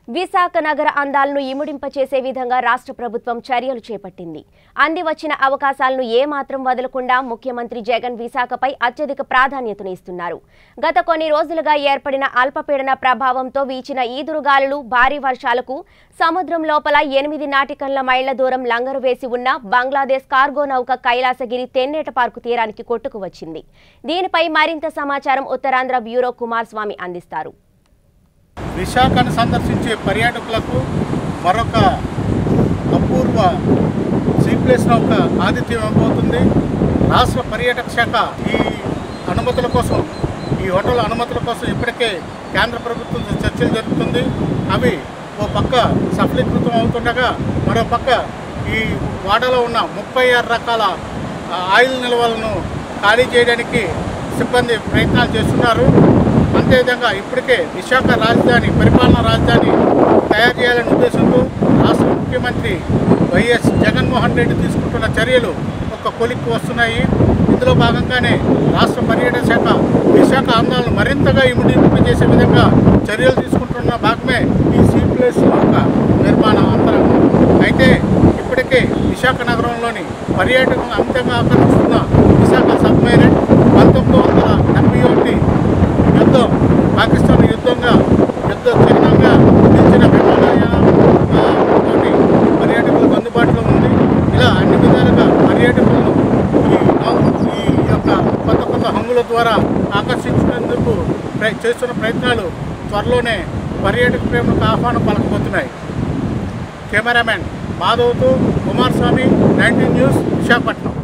విశాఖ నగర అందాలను ఇముడింపచేసే విధంగా రాష్ట్ర ప్రభుత్వం చర్యలు చేపట్టింది అంది వచ్చిన అవకాశాలను ఏమాత్రం వదలకుండా ముఖ్యమంత్రి జగన్ విశాఖపై అత్యధిక ప్రాధాన్యతనిస్తున్నారు గత కొన్ని రోజులుగా ఏర్పడిన అల్పపీడన ప్రభావంతో వీచిన ఈదురుగాలులు భారీ వర్షాలకు సముద్రం లోపల ఎనిమిది నాటికన్ల మైళ్ల దూరం లంగరు వేసి ఉన్న బంగ్లాదేశ్ కార్గో నౌక కైలాసగిరి తెన్నేట పార్కు తీరానికి కొట్టుకు వచ్చింది దీనిపై మరింత సమాచారం ఉత్తరాంధ్ర బ్యూరో కుమారస్వామి అందిస్తారు విశాఖను సందర్శించే పర్యాటకులకు మరొక అపూర్వ సీ ప్లేస్ నౌక ఆతిథ్యం ఇవ్వబోతుంది రాష్ట్ర పర్యాటక శాఖ ఈ అనుమతుల కోసం ఈ హోటల్ అనుమతుల కోసం ఇప్పటికే కేంద్ర ప్రభుత్వంతో చర్చలు జరుగుతుంది అవి ఓ పక్క సఫలీకృతం అవుతుండగా మరో పక్క ఈ వాడలో ఉన్న ముప్పై ఆరు రకాల ఆ, ఆయిల్ నిల్వలను ఖాళీ చేయడానికి సిబ్బంది ప్రయత్నాలు చేస్తున్నారు అంతేవిధంగా ఇప్పటికే విశాఖ రాజధాని పరిపాలనా రాజధాని తయారు చేయాలనే ఉద్దేశంతో రాష్ట్ర ముఖ్యమంత్రి వైఎస్ జగన్మోహన్ రెడ్డి తీసుకుంటున్న చర్యలు ఒక కొలిక్కి వస్తున్నాయి ఇందులో భాగంగానే రాష్ట్ర పర్యాటక శాఖ విశాఖ అందాలను మరింతగా ఇముడింపు చేసే విధంగా చర్యలు తీసుకుంటున్న భాగమే ఈ సీ ప్లేస్ యొక్క నిర్మాణ అంతరంగం అయితే ఇప్పటికే విశాఖ నగరంలోని పర్యాటకులను అమితంగా ఆకర్షిస్తున్న విశాఖ సబ్మెరైన్ పంతొమ్మిది వందల డెబ్బై ఒకటి యుద్ధం పాకిస్తాన్ యుద్ధంగా యుద్ధ చిహ్నంగా నిలిచిన విమానయానం ఆ, తోటి పర్యాటకులకు అందుబాటులో ఉంది ఇలా అన్ని విధాలుగా పర్యాటకులను ఈ నౌ- ఈ యొక్క కొత్త కొత్త హంగుల ద్వారా ఆకర్షించేందుకు ప్ర- చేస్తున్న ప్రయత్నాలు త్వరలోనే పర్యాటక ప్రేమకు ఆహ్వానం పలకబోతున్నాయి కెమెరామెన్ మాధవ్తో కుమార్ స్వామి నైన్టీన్ న్యూస్ విశాఖపట్నం